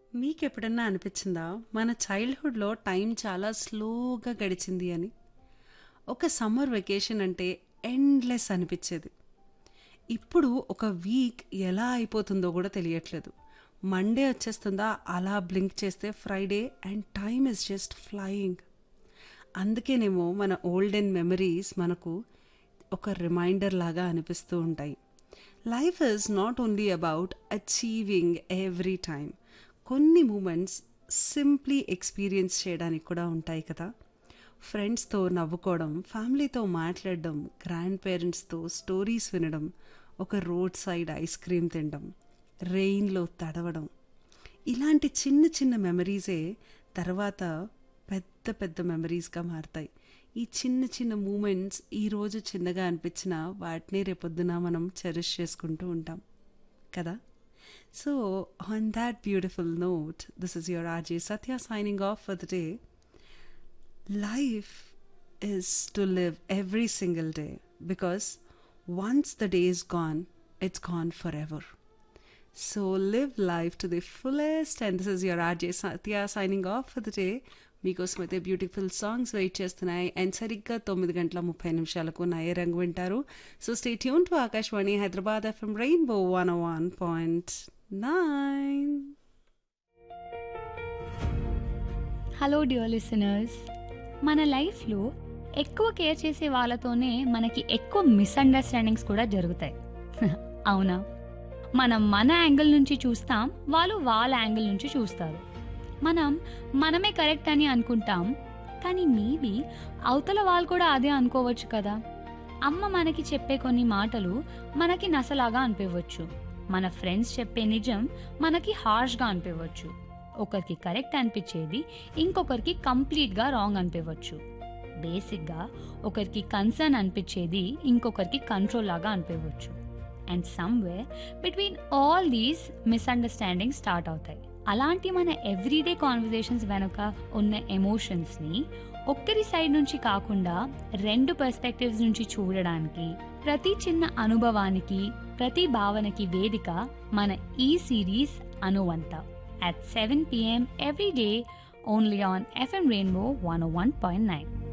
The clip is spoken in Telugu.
మీకెప్పుడన్నా అనిపించిందా మన చైల్డ్‌హుడ్‌లో టైం చాలా స్లోగా గడిచింది అని? ఒక సమ్మర్ వెకేషన్ అంటే ఎండ్‌లెస్ అనిపిచ్చేది. ఇప్పుడు ఒక వీక్ ఎలా అయిపోతుందో గూడా తెలియట్లేదు. మండే వచ్చేస్తుందా అలా బ్లింక్ చేస్తే Friday and time is just flying. అందుకేనేమో మన ఓల్డెన్ మెమరీస్ మనకు ఒక రిమైండర్ లాగా అనిపిస్తూ ఉంటాయి. Life is not only about achieving every time. కొన్ని మూమెంట్స్ సింప్లీ ఎక్స్‌పీరియన్స్ చేయడానికి కూడా ఉంటాయి కదా! ఫ్రెండ్స్‌తో నవ్వుకోవడం, ఫ్యామిలీతో మాట్లాడడం, గ్రాండ్ పేరెంట్స్‌తో స్టోరీస్ వినడం, ఒక రోడ్ సైడ్ ఐస్ క్రీమ్ తినడం, రెయిన్‌లో తడవడం. ఇలాంటి చిన్న చిన్న మెమరీసే తర్వాత పెద్ద పెద్ద మెమరీస్‌గా మారతాయి. ఈ చిన్న చిన్న మూమెంట్స్ ఈరోజు చిన్నగా అనిపించినా వాటిని రేపొద్దున మనం చెరిష్ చేసుకుంటూ ఉంటాం. కదా! So, on that beautiful note this is your RJ Satya signing off for the day. Life is to live every single day because once the day is gone, it's gone forever. So live life to the fullest and this is your RJ Satya signing off for the day. మీకోసం అయితే బ్యూటిఫుల్ సాంగ్స్ వెయిట్ చేస్తున్నాయి అండ్ సరిగ్గా తొమ్మిది గంటల ముప్పై నిమిషాలకు నయే రంగు వింటారు so stay tune to Akashvani Hyderabad FM rainbow one one point nine hello dear listeners మన లైఫ్లో ఎక్కువ కేర్ చేసే వాళ్ళతోనే మనకి ఎక్కువ మిస్అండర్స్టాండింగ్స్ కూడా జరుగుతాయి అవునా మనం మన యాంగిల్ నుంచి చూస్తాం వాళ్ళు వాళ్ళ యాంగిల్ నుంచి చూస్తారు మనం మనమే కరెక్ట్ అని అనుకుంటాం కానీ మేబీ అవతల వాళ్ళు కూడా అదే అనుకోవచ్చు కదా అమ్మ మనకి చెప్పే కొన్ని మాటలు మనకి నసలాగా అనిపించవచ్చు మన ఫ్రెండ్స్ చెప్పే నిజం మనకి హార్ష్గా అనిపించవచ్చు ఒకరికి కరెక్ట్ అనిపించేది ఇంకొకరికి కంప్లీట్గా రాంగ్ అనిపించవచ్చు బేసిక్గా ఒకరికి కన్సర్న్ అనిపించేది ఇంకొకరికి కంట్రోల్ లాగా అనిపించవచ్చు and somewhere between all these misunderstanding start అవుతాయి అలాంటి మన ఎవ్రీడే కాన్వర్జేషన్స్ వెనుక ఉన్న ఎమోషన్స్ని ఒక్కరి సైడ్ నుంచి కాకుండా రెండు పర్స్పెక్టివ్స్ నుంచి చూడడానికి ప్రతి చిన్న అనుభవానికి ప్రతి భావనకి వేదిక మన ఈ సిరీస్ అనువంత at 7 p.m. every day only on FM Rainbow 101.9.